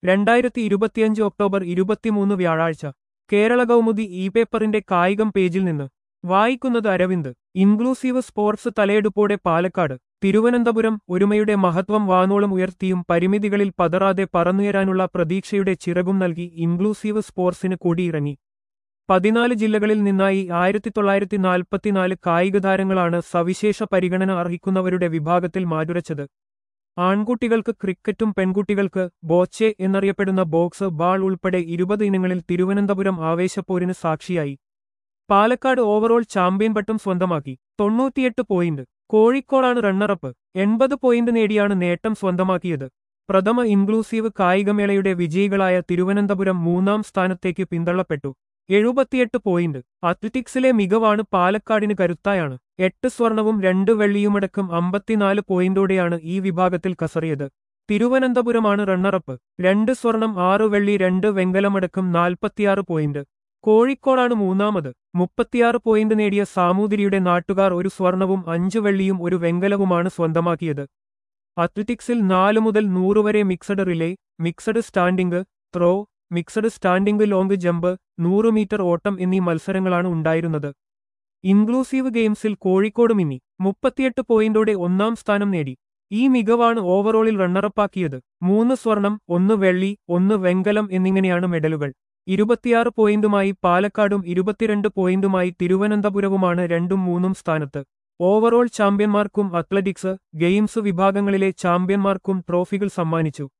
രണ്ടായിരത്തി ഇരുപത്തിയഞ്ച് ഒക്ടോബർ ഇരുപത്തിമൂന്ന് വ്യാഴാഴ്ച കേരള കൗമുദി ഇ പേപ്പറിന്റെ കായികം പേജിൽ നിന്ന് വായിക്കുന്നത് അരവിന്ദ് ഇൻക്ലൂസീവ് സ്പോർട്സ് തലയെടുപ്പോടെ പാലക്കാട് തിരുവനന്തപുരം ഒരുമയുടെ മഹത്വം വാനോളം ഉയർത്തിയും പരിമിതികളിൽ പതറാതെ പറന്നുയരാനുള്ള പ്രതീക്ഷയുടെ ചിറകും നൽകി ഇൻക്ലൂസീവ് സ്പോർട്സിന് കൊടിയിറങ്ങി പതിനാല് ജില്ലകളിൽ നിന്നായി ആയിരത്തി തൊള്ളായിരത്തി നാൽപ്പത്തിനാല് കായിക താരങ്ങളാണ് സവിശേഷ പരിഗണന അർഹിക്കുന്നവരുടെ വിഭാഗത്തിൽ മാറ്റുരച്ചത് ആൺകുട്ടികൾക്ക് ക്രിക്കറ്റും പെൺകുട്ടികൾക്ക് ബോച്ചെ എന്നറിയപ്പെടുന്ന ബോക്സ് ബാൾ ഉൾപ്പെടെ ഇരുപത് ഇനങ്ങളിൽ തിരുവനന്തപുരം ആവേശപ്പോരിന് സാക്ഷിയായി പാലക്കാട് ഓവറോൾ ചാമ്പ്യൻ പട്ടം സ്വന്തമാക്കി തൊണ്ണൂറ്റിയെട്ട് പോയിന്റ് കോഴിക്കോടാണ് റണ്ണറപ്പ് എൺപത് പോയിന്റ് നേടിയാണ് നേട്ടം സ്വന്തമാക്കിയത് പ്രഥമ ഇൻക്ലൂസീവ് കായികമേളയുടെ വിജയികളായ തിരുവനന്തപുരം മൂന്നാം സ്ഥാനത്തേക്ക് പിന്തള്ളപ്പെട്ടു എഴുപത്തിയെട്ട് പോയിന്റ് അത്ലറ്റിക്സിലെ മികവാണ് പാലക്കാടിന് കരുത്തായാണ് എട്ട് സ്വർണവും രണ്ട് വെള്ളിയുമടക്കം അമ്പത്തിനാല് പോയിന്റോടെയാണ് ഈ വിഭാഗത്തിൽ കസറിയത് തിരുവനന്തപുരമാണ് റണ്ണറപ്പ് രണ്ട് സ്വർണം ആറ് വെള്ളി രണ്ട് വെങ്കലമടക്കം നാൽപ്പത്തിയാറ് പോയിന്റ് കോഴിക്കോടാണ് മൂന്നാമത് മുപ്പത്തിയാറ് പോയിന്റ് നേടിയ സാമൂതിരിയുടെ നാട്ടുകാർ ഒരു സ്വർണവും അഞ്ച് വെള്ളിയും ഒരു വെങ്കലവുമാണ് സ്വന്തമാക്കിയത് അത്ലറ്റിക്സിൽ നാല് മുതൽ നൂറ് വരെ mixed relay mixed standing throw mixed standing long jump നൂറ് മീറ്റർ ഓട്ടം എന്നീ മത്സരങ്ങളാണ് ഉണ്ടായിരുന്നത് ഇൻക്ലൂസീവ് ഗെയിംസിൽ കോഴിക്കോട് മിന്നി മുപ്പത്തിയെട്ട് പോയിന്റോടെ ഒന്നാം സ്ഥാനം നേടി ഈ മികവാണ് ഓവറോളിൽ റണ്ണറപ്പാക്കിയത് മൂന്ന് സ്വർണം ഒന്ന് വെള്ളി ഒന്ന് വെങ്കലം എന്നിങ്ങനെയാണ് മെഡലുകൾ ഇരുപത്തിയാറ് പോയിന്റുമായി പാലക്കാടും ഇരുപത്തിരണ്ട് പോയിന്റുമായി തിരുവനന്തപുരവുമാണ് രണ്ടും മൂന്നും സ്ഥാനത്ത് ഓവറോൾ ചാമ്പ്യന്മാർക്കും അത്ലറ്റിക്സ് ഗെയിംസ് വിഭാഗങ്ങളിലെ ചാമ്പ്യന്മാർക്കും ട്രോഫികൾ സമ്മാനിച്ചു